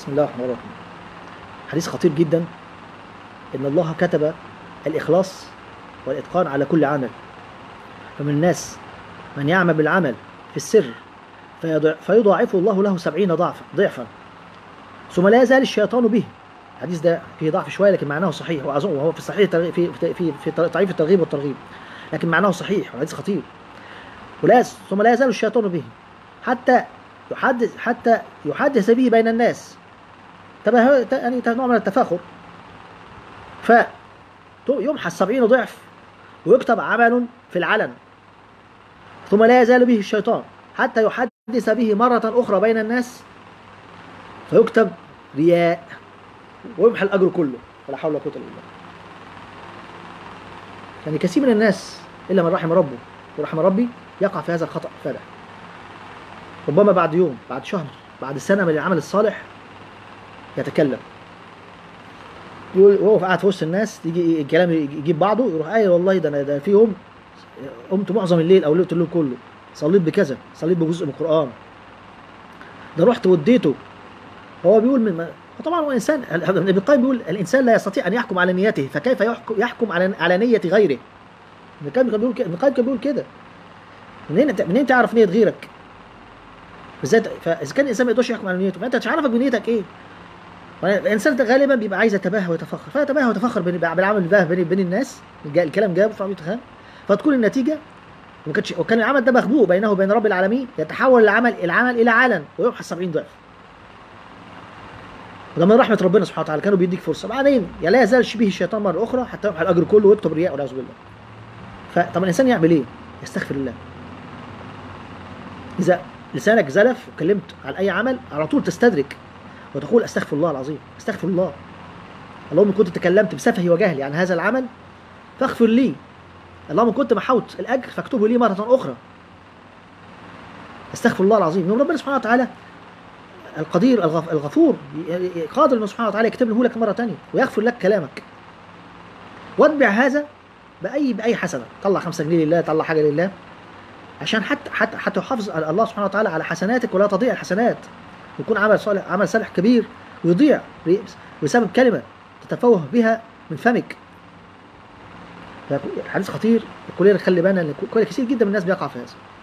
بسم الله الرحمن الرحيم حديث خطير جدا ان الله كتب الاخلاص والاتقان على كل عمل فمن الناس من يعمل بالعمل في السر فيضع- فيضاعفه الله له سبعين ضعفا ضعفا ثم لا يزال الشيطان به الحديث ده فيه ضعف شويه لكن معناه صحيح واظن وهو في صحيح الترغيب- في في في, في ضعيف الترغيب والترغيب لكن معناه صحيح والحديث خطير ولا ثم لا يزال الشيطان به حتى يحدث حتى يحدث به بين الناس تبه يعني نوع من التفاخر ف يمحى السبعين ضعف ويكتب عمل في العلن ثم لا يزال به الشيطان حتى يحدث به مرة أخرى بين الناس فيكتب رياء ويمحى الأجر كله ولا حول ولا قوة إلا بالله يعني كثير من الناس إلا من رحم ربه ورحم ربي يقع في هذا الخطأ فادح ربما بعد يوم بعد شهر بعد سنة من العمل الصالح يتكلم يقول وهو قاعد في وسط الناس يجي الكلام يجيب بعضه يروح قايل والله ده انا ده في يوم قمت معظم الليل او قلت الليل كله صليت بكذا صليت بجزء من القران ده رحت وديته هو بيقول من طبعا هو انسان ابن القيم بيقول الانسان لا يستطيع ان يحكم على نيته فكيف يحكم يحكم على على نيه غيره ابن القيم كان بيقول كده ابن القيم كان بيقول كده منين منين تعرف نيه غيرك بالذات فاذا كان الانسان ما يقدرش يحكم على نيته فانت مش عارفك بنيتك ايه الانسان ده غالبا بيبقى عايز يتباهى ويتفخر فيتباهى ويتفخر بين- بالعمل الباهي بين بين الناس الج- الكلام جاب فبيتخان فتكون النتيجه وما كانش وكان العمل ده مخبوء بينه وبين رب العالمين يتحول العمل العمل الى علن ويمحى 70 ضعف وده من رحمه ربنا سبحانه وتعالى كانوا بيديك فرصه بعدين يا لا يزال به الشيطان مره اخرى حتى يمحى الاجر كله ويكتب رياء والعياذ بالله فطب الانسان يعمل ايه؟ يستغفر الله اذا لسانك زلف وكلمت على اي عمل على طول تستدرك وتقول استغفر الله العظيم استغفر الله اللهم إن كنت تكلمت بسفهي وجهلي عن هذا العمل فاغفر لي اللهم إن كنت محوت الاجر فاكتبه لي مره اخرى استغفر الله العظيم يوم ربنا سبحانه وتعالى القدير الغف- الغفور ي- ي- قادر انه سبحانه وتعالى يكتب له لك مره ثانيه ويغفر لك كلامك واتبع هذا باي باي حسنه طلع خمسة جنيه لله طلع حاجه لله عشان حتى حتى حتى يحافظ على الله سبحانه وتعالى على حسناتك ولا تضيع الحسنات يكون عمل صالح عمل صالح كبير ويضيع بسبب كلمه تتفوه بها من فمك الحديث خطير كلنا نخلي بالنا ان كل كثير جدا من الناس بيقع في هذا